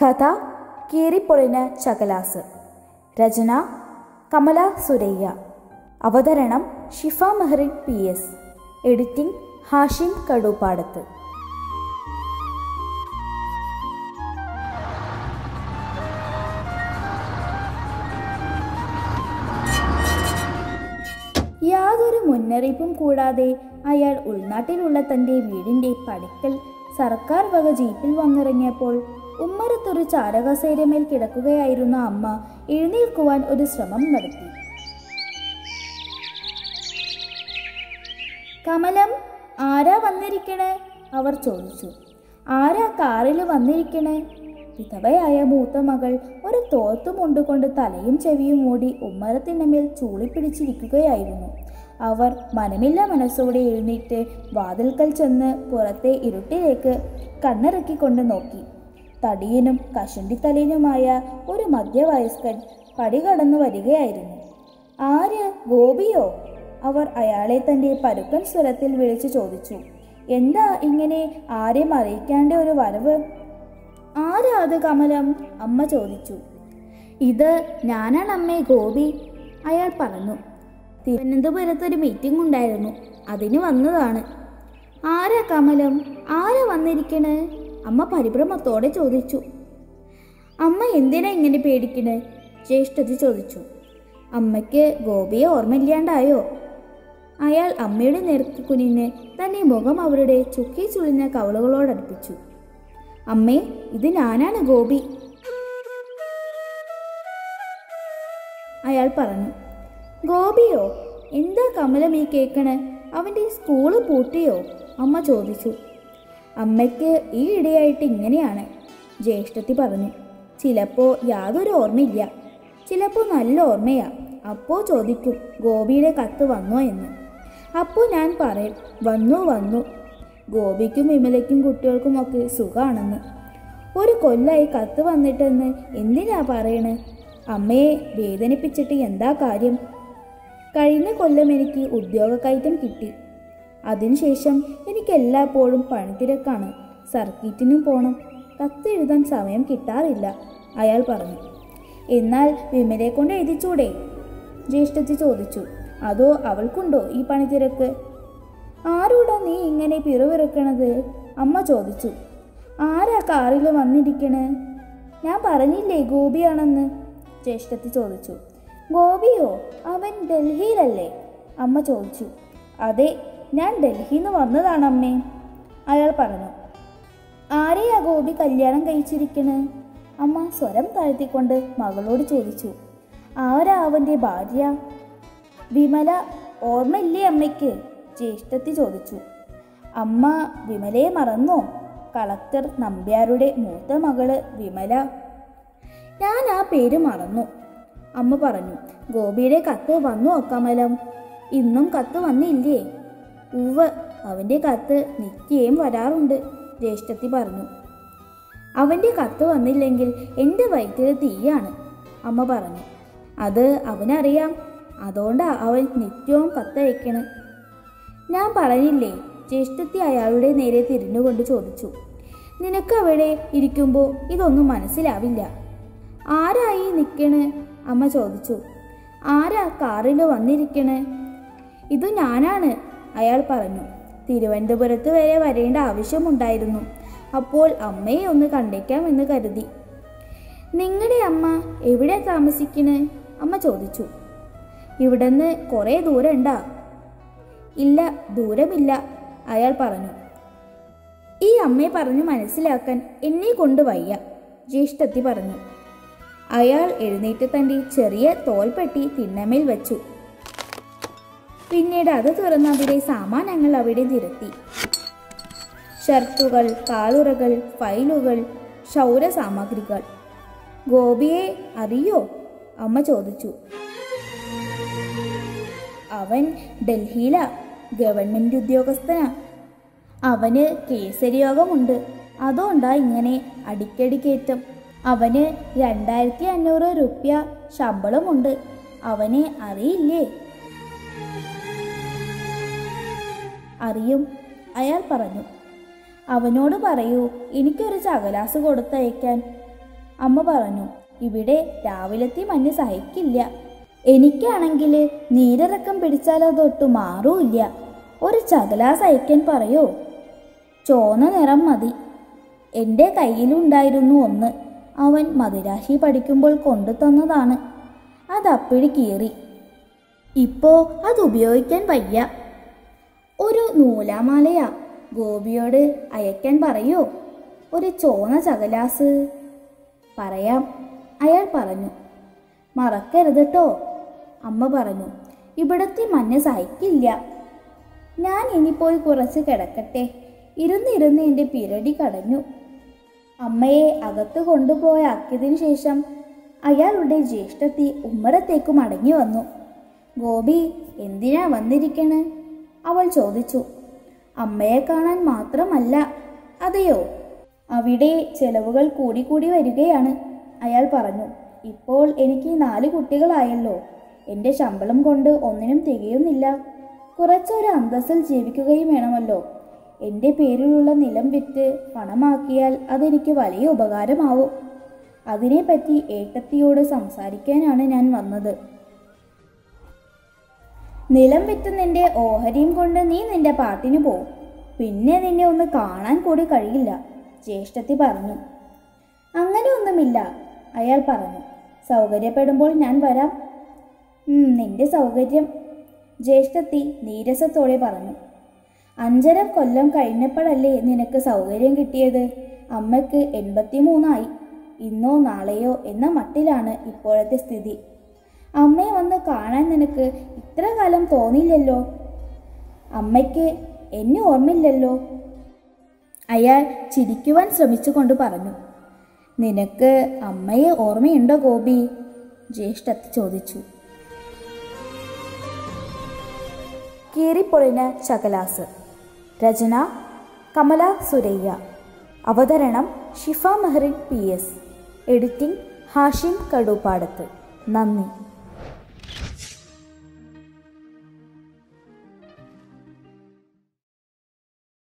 കഥ കീറിപ്പൊളിന ചകലാസ് രചന കമല സുരയ്യ അവതരണം Shifa Meherin P S editing Hashim Kadooppadath യാതൊരു മുന്നറിയിപ്പും കൂടാതെ അയാൾ ഉൾനാട്ടിലുള്ള തൻ്റെ വീടിൻ്റെ പടിക്കൽ സർക്കാർ വക ജീപ്പിൽ വന്നിറങ്ങിയപ്പോൾ ഉമ്മറത്തൊരു ചാരകസേരമേൽ കിടക്കുകയായിരുന്ന അമ്മ എഴുന്നേൽക്കുവാൻ ഒരു ശ്രമം നടത്തി കമലം ആരാ വന്നിരിക്കണേ അവർ ചോദിച്ചു ആരാ കാറിൽ വന്നിരിക്കണേ വിധവയായ മൂത്ത മകൾ ഒരു തോർത്തു മുണ്ടുകൊണ്ട് തലയും ചെവിയും മൂടി ഉമ്മരത്തിനമേൽ ചൂളിപ്പിടിച്ചിരിക്കുകയായിരുന്നു അവർ മനമില്ല മനസ്സോടെ എഴുന്നേറ്റ് വാതിൽക്കൽ ചെന്ന് പുറത്തെ ഇരുട്ടിലേക്ക് കണ്ണിറക്കിക്കൊണ്ട് നോക്കി തടിയനും കഷണ്ടിത്തലയനുമായ ഒരു മധ്യവയസ്കൻ പടി കടന്നു വരികയായിരുന്നു ആര് ഗോപിയോ അവർ അയാളെ തന്റെ പരുക്കൻ സ്വരത്തിൽ വിളിച്ചു ചോദിച്ചു എന്താ ഇങ്ങനെ ആരെയും അറിയിക്കാണ്ട ഒരു വരവ് ആരാ അത് കമലം അമ്മ ചോദിച്ചു ഇത് ഞാനാണ് അമ്മേ ഗോപി അയാൾ പറഞ്ഞു തിരുവനന്തപുരത്ത് ഒരു മീറ്റിംഗ് ഉണ്ടായിരുന്നു അതിന് വന്നതാണ് ആരാ കമലം ആരാ വന്നിരിക്കണേ അമ്മ പരിഭ്രമത്തോടെ ചോദിച്ചു അമ്മ എന്തിനാ ഇങ്ങനെ പേടിക്കണേ ജ്യേഷ്ഠതി ചോദിച്ചു അമ്മയ്ക്ക് ഗോപിയെ ഓർമ്മയില്ലാണ്ടായോ അയാൾ അമ്മയുടെ നേർക്ക് കുനിഞ്ഞ് തന്റെ മുഖം അവരുടെ ചുക്കി ചുളിഞ്ഞ കവളുകളോടടുപ്പിച്ചു അമ്മേ ഇത് ഞാനാണ് ഗോപി അയാൾ പറഞ്ഞു ഗോപിയോ എന്താ കമലം ഈ കേക്കണ് അവൻ്റെ സ്കൂള് പൂട്ടിയോ അമ്മ ചോദിച്ചു അമ്മയ്ക്ക് ഈ ഇടയായിട്ട് ഇങ്ങനെയാണ് ജ്യേഷ്ഠത്തി പറഞ്ഞു ചിലപ്പോൾ യാതൊരു ഓർമ്മയില്ല ചിലപ്പോൾ നല്ല ഓർമ്മയാ അപ്പോൾ ചോദിക്കും ഗോപിയുടെ കത്ത് വന്നോ എന്ന് അപ്പോൾ ഞാൻ പറയും വന്നു വന്നു ഗോപിക്കും വിമലയ്ക്കും കുട്ടികൾക്കും ഒക്കെ സുഖാണെന്ന് ഒരു കൊല്ലായി കത്ത് വന്നിട്ടെന്ന് എന്തിനാ പറയണ് അമ്മയെ വേദനിപ്പിച്ചിട്ട് എന്താ കാര്യം കഴിഞ്ഞ കൊല്ലം എനിക്ക് ഉദ്യോഗക്കയറ്റം കിട്ടി അതിനുശേഷം എനിക്ക് എല്ലായ്പ്പോഴും പണിത്തിരക്കാണ് സർക്കിറ്റിനും പോണം കത്ത് എഴുതാൻ സമയം കിട്ടാറില്ല അയാൾ പറഞ്ഞു എന്നാൽ വിമലയെ കൊണ്ട് എഴുതിച്ചൂടെ ജ്യേഷ്ഠത്തി ചോദിച്ചു അതോ അവൾക്കുണ്ടോ ഈ പണിത്തിരക്ക് ആരോടാ നീ ഇങ്ങനെ പിറുവിറുക്കണത് അമ്മ ചോദിച്ചു ആരാ കാറിൽ വന്നിരിക്കണ് ഞാൻ പറഞ്ഞില്ലേ ഗോപിയാണെന്ന് ജ്യേഷ്ഠത്തി ചോദിച്ചു ഗോപിയോ അവൻ ഡൽഹിയിലല്ലേ അമ്മ ചോദിച്ചു അതെ ഞാൻ ഡൽഹിയിൽ നിന്ന് വന്നതാണ് അമ്മേ അയാൾ പറഞ്ഞു ആരെയാ ഗോപി കല്യാണം കഴിച്ചിരിക്കണ് അമ്മ സ്വരം താഴ്ത്തിക്കൊണ്ട് മകളോട് ചോദിച്ചു ആരാ അവൻ്റെ ഭാര്യ വിമല ഓർമ്മയില്ലേ അമ്മയ്ക്ക് ജ്യേഷ്ഠത്തി ചോദിച്ചു അമ്മ വിമലയെ മറന്നോ കളക്ടർ നമ്പ്യാരുടെ മൂത്ത മകള് വിമല ഞാൻ ആ പേര് മറന്നു അമ്മ പറഞ്ഞു ഗോപിയുടെ കത്ത് വന്നു കമലം ഇന്നും കത്ത് വന്നില്ലേ ഉവ് അവൻ്റെ കത്ത് നിത്യേയും വരാറുണ്ട് ജ്യേഷ്ഠത്തി പറഞ്ഞു അവൻ്റെ കത്ത് വന്നില്ലെങ്കിൽ എൻ്റെ വയറ്റിൽ തീയാണ് അമ്മ പറഞ്ഞു അത് അവനറിയാം അതുകൊണ്ടാ അവൻ നിത്യവും കത്തയക്കണ് ഞാൻ പറഞ്ഞില്ലേ ജ്യേഷ്ഠത്തി അയാളുടെ നേരെ തിരിഞ്ഞുകൊണ്ട് ചോദിച്ചു നിനക്ക് അവിടെ ഇരിക്കുമ്പോൾ ഇതൊന്നും മനസ്സിലാവില്ല ആരായി നിൽക്കണ് അമ്മ ചോദിച്ചു ആരാ കാറിൽ വന്നിരിക്കണ് ഇത് ഞാനാണ് അയാൾ പറഞ്ഞു തിരുവനന്തപുരത്ത് വരെ വരേണ്ട ആവശ്യമുണ്ടായിരുന്നു അപ്പോൾ അമ്മയെ ഒന്ന് കണ്ടേക്കാമെന്ന് കരുതി നിങ്ങളുടെ അമ്മ എവിടെ താമസിക്കണ് അമ്മ ചോദിച്ചു ഇവിടുന്ന് കുറേ ദൂരമുണ്ടാ ഇല്ല ദൂരമില്ല അയാൾ പറഞ്ഞു ഈ അമ്മയെ പറഞ്ഞു മനസ്സിലാക്കാൻ എന്നെ കൊണ്ട് വയ്യ ജ്യേഷ്ഠത്തി പറഞ്ഞു അയാൾ എഴുന്നേറ്റ് തൻ്റെ ചെറിയ തോൽപ്പെട്ടി തിണ്ണമേൽ വെച്ചു പിന്നീട് അത് തുറന്ന് അവിടെ സാമാനങ്ങൾ അവിടെ നിരത്തി ഷർട്ടുകൾ കാളുറകൾ ഫയലുകൾ ക്ഷൗരസാമഗ്രികൾ ഗോപിയെ അറിയോ അമ്മ ചോദിച്ചു അവൻ ഡൽഹിയിലാ ഗവൺമെന്റ് ഉദ്യോഗസ്ഥനാ അവന് കേസരി യോഗമുണ്ട് അതുകൊണ്ടാ ഇങ്ങനെ അടിക്കടി കയറ്റം അവന് രണ്ടായിരത്തി അഞ്ഞൂറ് റുപ്യ ശമ്പളമുണ്ട് അവനെ അറിയില്ലേ അറിയും അയാൾ പറഞ്ഞു അവനോട് പറയൂ എനിക്കൊരു ചകലാസ് കൊടുത്തയക്കാൻ അമ്മ പറഞ്ഞു ഇവിടെ രാവിലത്തെ മഞ്ഞ് സഹിക്കില്ല എനിക്കാണെങ്കിൽ നീരിറക്കം പിടിച്ചാൽ അതൊട്ട് മാറൂല്ല ഒരു ചകല സഹിക്കാൻ പറയോ ചോന്ന നിറം മതി എൻ്റെ കയ്യിലുണ്ടായിരുന്നു ഒന്ന് അവൻ മദിരാശി പഠിക്കുമ്പോൾ കൊണ്ടു തന്നതാണ് അതപ്പിടി കീറി ഇപ്പോ അത് ഉപയോഗിക്കാൻ വയ്യ ഒരു നൂലാമാലയാ ഗോപിയോട് അയക്കാൻ പറയോ ഒരു ചോന്ന ചകലാസ് പറയാം അയാൾ പറഞ്ഞു മറക്കരുത് കേട്ടോ അമ്മ പറഞ്ഞു ഇവിടത്തെ മഞ്ഞ് സഹിക്കില്ല ഞാൻ ഇനി പോയി കുറച്ച് കിടക്കട്ടെ ഇരുന്നിരുന്ന് എൻ്റെ പിരടി കടഞ്ഞു അമ്മയെ അകത്ത് കൊണ്ടുപോയാക്കിയതിനു ശേഷം അയാളുടെ ജ്യേഷ്ഠത്തി ഉമ്മറത്തേക്ക് മടങ്ങി വന്നു ഗോപി എന്തിനാ വന്നിരിക്കണ് അവൾ ചോദിച്ചു അമ്മയെ കാണാൻ മാത്രമല്ല അതെയോ അവിടെ ചെലവുകൾ കൂടിക്കൂടി വരികയാണ് അയാൾ പറഞ്ഞു ഇപ്പോൾ എനിക്ക് നാല് കുട്ടികളായല്ലോ എൻ്റെ ശമ്പളം കൊണ്ട് ഒന്നിനും തികയുന്നില്ല കുറച്ചൊരു അന്തസ്സിൽ ജീവിക്കുകയും വേണമല്ലോ എൻ്റെ പേരിലുള്ള നിലം വിറ്റ് പണമാക്കിയാൽ അതെനിക്ക് വലിയ ഉപകാരമാവും അതിനെപ്പറ്റി ഏട്ടത്തിയോട് സംസാരിക്കാനാണ് ഞാൻ വന്നത് നിലം വിറ്റ് നിന്റെ ഓഹരിയും കൊണ്ട് നീ നിന്റെ പാട്ടിന് പോവും പിന്നെ നിന്നെ ഒന്ന് കാണാൻ കൂടി കഴിയില്ല ജ്യേഷ്ഠത്തി പറഞ്ഞു അങ്ങനെ ഒന്നുമില്ല അയാൾ പറഞ്ഞു സൗകര്യപ്പെടുമ്പോൾ ഞാൻ വരാം "ഉം, നിന്റെ സൗകര്യം ജ്യേഷ്ഠത്തി നീരസത്തോടെ പറഞ്ഞു അഞ്ചര കൊല്ലം കഴിഞ്ഞപ്പോഴല്ലേ നിനക്ക് സൗകര്യം കിട്ടിയത് അമ്മയ്ക്ക് എൺപത്തിമൂന്നായി ഇന്നോ നാളെയോ എന്ന മട്ടിലാണ് ഇപ്പോഴത്തെ സ്ഥിതി അമ്മയെ വന്ന് കാണാൻ നിനക്ക് ഇത്ര കാലം തോന്നിയില്ലല്ലോ അമ്മയ്ക്ക് എന്നെ ഓർമ്മയില്ലല്ലോ അയാൾ ചിരിക്കുവാൻ ശ്രമിച്ചുകൊണ്ട് പറഞ്ഞു നിനക്ക് അമ്മയെ ഓർമ്മയുണ്ടോ ഗോപി ജ്യേഷ്ഠത്തി ചോദിച്ചു കീറിപ്പൊളിന ചകലാസ് രചന കമല സുരയ്യ അവതരണം Shifa Meherin P S editing Hashim Kaduppadath നന്ദി